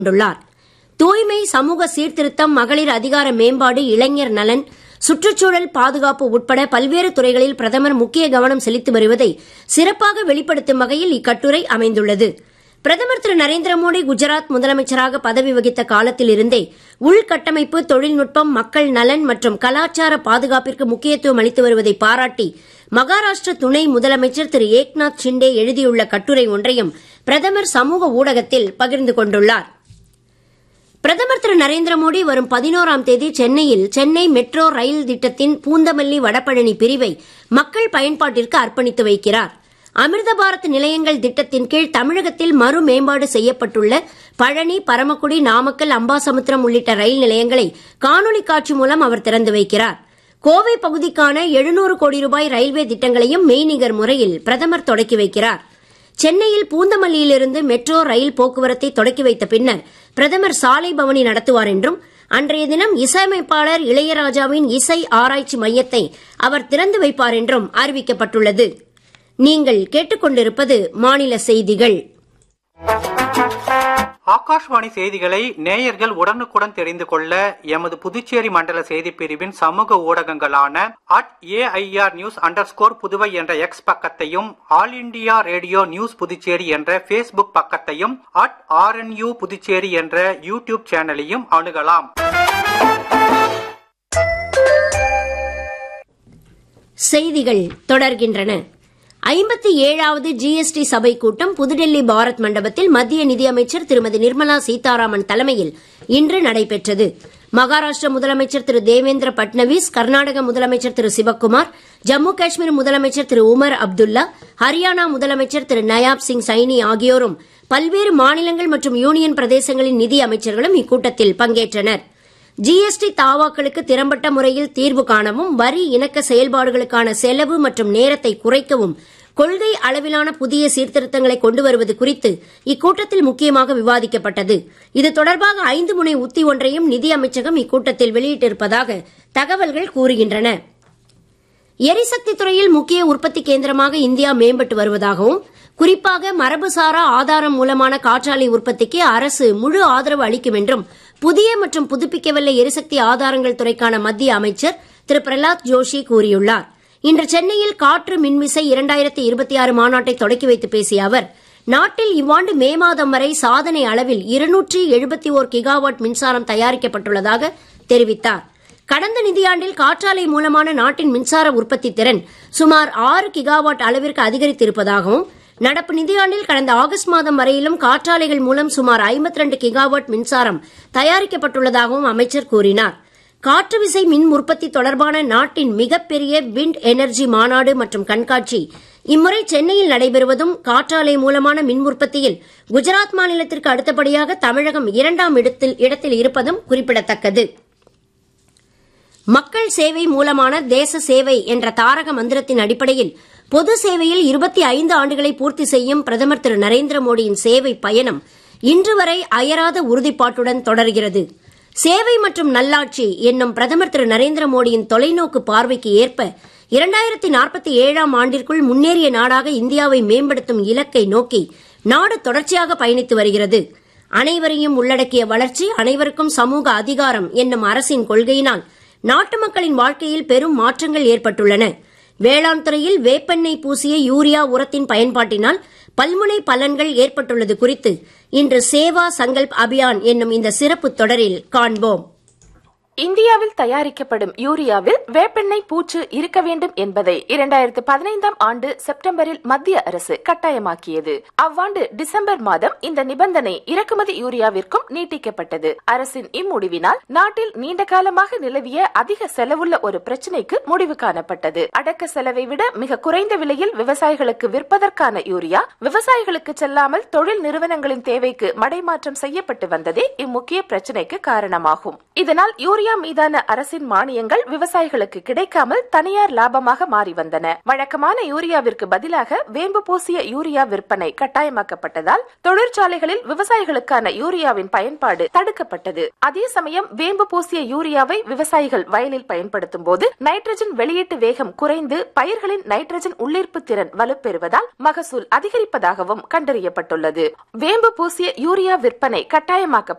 கொண்டுள்ளார் தூய்மை சமூக சீர்திருத்தம் மகளிர் அதிகார மேம்பாடு இளைஞர் நலன் சுற்றுச்சூழல் பாதுகாப்பு உட்பட பல்வேறு துறைகளில் பிரதமர் முக்கிய கவனம் செலுத்தி வருவதை சிறப்பாக வெளிப்படுத்தும் வகையில் இக்கட்டுரை அமைந்துள்ளது பிரதமர் திரு நரேந்திர மோடி குஜராத் முதலமைச்சராக பதவி வகித்த காலத்தில் இருந்தே உள்கட்டமைப்பு தொழில்நுட்பம் மக்கள் நலன் மற்றும் கலாச்சார பாதுகாப்பிற்கு முக்கியத்துவம் அளித்து வருவதை பாராட்டி மகாராஷ்டிர துணை முதலமைச்சர் திரு ஏக்நாத் ஷிண்டே எழுதியுள்ள கட்டுரை ஒன்றையும் பிரதமர் சமூக ஊடகத்தில் பகிர்ந்து கொண்டுள்ளார் பிரதமர் திரு நரேந்திர மோடி வரும் பதினோராம் தேதி சென்னையில் சென்னை மெட்ரோ ரயில் திட்டத்தின் பூந்தமல்லி வடபழனி பிரிவை மக்கள் பயன்பாட்டிற்கு அர்ப்பணித்து வைக்கிறார் அமிர்த பாரத் நிலையங்கள் திட்டத்தின் கீழ் தமிழகத்தில் மறு மேம்பாடு செய்யப்பட்டுள்ள பழனி பரமக்குடி நாமக்கல் அம்பாசமுத்திரம் உள்ளிட்ட ரயில் நிலையங்களை காணொலி காட்சி மூலம் அவர் திறந்து வைக்கிறார் கோவை பகுதிக்கான எழுநூறு கோடி ரூபாய் ரயில்வே திட்டங்களையும் மெய்நிகர் முறையில் பிரதமர் தொடக்கி வைக்கிறார் சென்னையில் பூந்தமல்லியிலிருந்து மெட்ரோ ரயில் போக்குவரத்தை தொடக்கி வைத்த பின்னர் பிரதமர் சாலை பவனி நடத்துவார் என்றும் அன்றைய தினம் இசையமைப்பாளர் இளையராஜாவின் இசை ஆராய்ச்சி மையத்தை அவர் திறந்து வைப்பார் என்றும் அறிவிக்கப்பட்டுள்ளது நீங்கள் கேட்டுக்கொண்டிருப்பது மாநில செய்திகள் ஆகாஷ்வாணி செய்திகளை நேயர்கள் உடனுக்குடன் தெரிந்து கொள்ள எமது புதுச்சேரி மண்டல செய்திப் பிரிவின் சமூக ஊடகங்களான at AIR news under Puduvai என்ற எக்ஸ் பக்கத்தையும் All India Radio news Puducherry என்ற ஃபேஸ்புக் பக்கத்தையும் அட் ஆர்என்யூ புதுச்சேரி என்ற யூடியூப் சேனலையும் அணுகலாம் செய்திகள் தொடர்கின்றன ஐம்பத்தி ஏழாவது ஜிஎஸ்டி சபை கூட்டம் புதுடெல்லி பாரத் மண்டபத்தில் மத்திய நிதியமைச்சர் திருமதி நிர்மலா சீதாராமன் தலைமையில் இன்று நடைபெற்றது மகாராஷ்டிர முதலமைச்சர் திரு தேவேந்திர பட்னவிஸ் கர்நாடக முதலமைச்சர் திரு சிவக்குமார் ஜம்மு காஷ்மீர் முதலமைச்சர் திரு உமர் அப்துல்லா ஹரியானா முதலமைச்சர் திரு நயாப் சிங் சைனி ஆகியோரும் பல்வேறு மாநிலங்கள் மற்றும் யூனியன் பிரதேசங்களின் நிதி அமைச்சர்களும் இக்கூட்டத்தில் பங்கேற்றனர் ஜிஎஸ்டி தாவாக்களுக்கு திறம்பட்ட முறையில் தீர்வு காணவும் வரி இணக்க செயல்பாடுகளுக்கான செலவு மற்றும் நேரத்தை குறைக்கவும் கொள்கை அளவிலான புதிய சீர்திருத்தங்களை கொண்டு வருவது குறித்து இக்கூட்டத்தில் முக்கியமாக விவாதிக்கப்பட்டது இது தொடர்பாக ஐந்து முனை உத்தி ஒன்றையும் நிதி அமைச்சகம் இக்கூட்டத்தில் வெளியிட்டிருப்பதாக தகவல்கள் கூறுகின்றன எரிசக்தி துறையில் முக்கிய உற்பத்தி கேந்திரமாக இந்தியா மேம்பட்டு வருவதாகவும் குறிப்பாக மரபுசாரா ஆதாரம் மூலமான காற்றாலை உற்பத்திக்கு அரசு முழு ஆதரவு அளிக்கும் என்றும் புதிய மற்றும் புதுப்பிக்கவல்ல எரிசக்தி ஆதாரங்கள் துறைக்கான மத்திய அமைச்சர் திரு பிரலாத் ஜோஷி கூறியுள்ளார் இன்று சென்னையில் காற்று மின்விசை இரண்டாயிரத்தி இருபத்தி ஆறு மாநாட்டை தொடக்கி வைத்து பேசிய அவர் நாட்டில் இவ்வாண்டு மே மாதம் வரை சாதனை அளவில் இருநூற்றி எழுபத்தி ஓர் கிகாவாட் மின்சாரம் தயாரிக்கப்பட்டுள்ளதாக தெரிவித்தார் கடந்த நிதியாண்டில் காற்றாலை மூலமான நாட்டின் மின்சார உற்பத்தி திறன் சுமார் ஆறு கிகாவாட் அளவிற்கு அதிகரித்திருப்பதாகவும் நடப்பு நிதியாண்டில் கடந்த ஆகஸ்ட் மாதம் வரையிலும் காற்றாலைகள் மூலம் சுமார் ஐம்பத்தி ரெண்டு கிகாவாட் மின்சாரம் தயாரிக்கப்பட்டுள்ளதாகவும் அமைச்சர் கூறினார் காற்று விசை மின் உற்பத்தி தொடர்பான நாட்டின் மிகப்பெரிய விண்ட் எனர்ஜி மாநாடு மற்றும் கண்காட்சி இம்முறை சென்னையில் நடைபெறுவதும் காற்றாலை மூலமான மின் உற்பத்தியில் குஜராத் மாநிலத்திற்கு அடுத்தபடியாக தமிழகம் இரண்டாம் இடத்தில் இடத்தில் இருப்பதும் குறிப்பிடத்தக்கது மக்கள் சேவை மூலமான தேச சேவை என்ற தாரக மந்திரத்தின் அடிப்படையில் பொது சேவையில் இருபத்தி ஐந்து ஆண்டுகளை பூர்த்தி செய்யும் பிரதமர் திரு நரேந்திர மோடியின் சேவை பயணம் இன்று வரை அயராத உறுதிப்பாட்டுடன் தொடர்கிறது சேவை மற்றும் நல்லாட்சி என்னும் பிரதமர் திரு நரேந்திர மோடியின் தொலைநோக்கு பார்வைக்கு ஏற்ப இரண்டாயிரத்தி நாற்பத்தி ஏழாம் ஆண்டிற்குள் முன்னேறிய நாடாக இந்தியாவை மேம்படுத்தும் இலக்கை நோக்கி நாடு தொடர்ச்சியாக பயணித்து வருகிறது அனைவரையும் உள்ளடக்கிய வளர்ச்சி அனைவருக்கும் சமூக அதிகாரம் என்னும் அரசின் கொள்கையினால் நாட்டு மக்களின் வாழ்க்கையில் பெரும் மாற்றங்கள் ஏற்பட்டுள்ளன வேளாண் துறையில் வேப்பெண்ணெய் பூசிய யூரியா உரத்தின் பயன்பாட்டினால் பல்முனை பலன்கள் ஏற்பட்டுள்ளது குறித்து இன்று சேவா சங்கல்ப் அபியான் என்னும் இந்த சிறப்பு தொடரில் காண்போம் இந்தியாவில் தயாரிக்கப்படும் யூரியாவில் வேப்பெண்ணெய் பூச்சு இருக்க வேண்டும் என்பதை இரண்டாயிரத்து பதினைந்தாம் ஆண்டு செப்டம்பரில் மத்திய அரசு கட்டாயமாக்கியது அவ்வாண்டு டிசம்பர் மாதம் இந்த நிபந்தனை இறக்குமதி யூரியாவிற்கும் நீட்டிக்கப்பட்டது அரசின் இம்முடிவினால் நாட்டில் நீண்ட காலமாக நிலவிய அதிக செலவுள்ள ஒரு பிரச்சினைக்கு முடிவு காணப்பட்டது அடக்க செலவை விட மிக குறைந்த விலையில் விவசாயிகளுக்கு விற்பதற்கான யூரியா விவசாயிகளுக்கு செல்லாமல் தொழில் நிறுவனங்களின் தேவைக்கு மடைமாற்றம் செய்யப்பட்டு வந்ததே இம்முக்கிய பிரச்சினைக்கு காரணமாகும் இதனால் யூரியா யூரியா மீதான அரசின் மானியங்கள் விவசாயிகளுக்கு கிடைக்காமல் தனியார் லாபமாக மாறி வந்தன வழக்கமான யூரியாவிற்கு பதிலாக வேம்பு பூசிய யூரியா விற்பனை கட்டாயமாக்கப்பட்டதால் தொழிற்சாலைகளில் விவசாயிகளுக்கான யூரியாவின் பயன்பாடு தடுக்கப்பட்டது அதே சமயம் வேம்பு பூசிய யூரியாவை விவசாயிகள் வயலில் பயன்படுத்தும் போது நைட்ரஜன் வெளியீட்டு வேகம் குறைந்து பயிர்களின் நைட்ரஜன் உள்ளீர்ப்பு திறன் வலுப்பெறுவதால் மகசூல் அதிகரிப்பதாகவும் கண்டறியப்பட்டுள்ளது வேம்பு பூசிய யூரியா விற்பனை கட்டாயமாக்க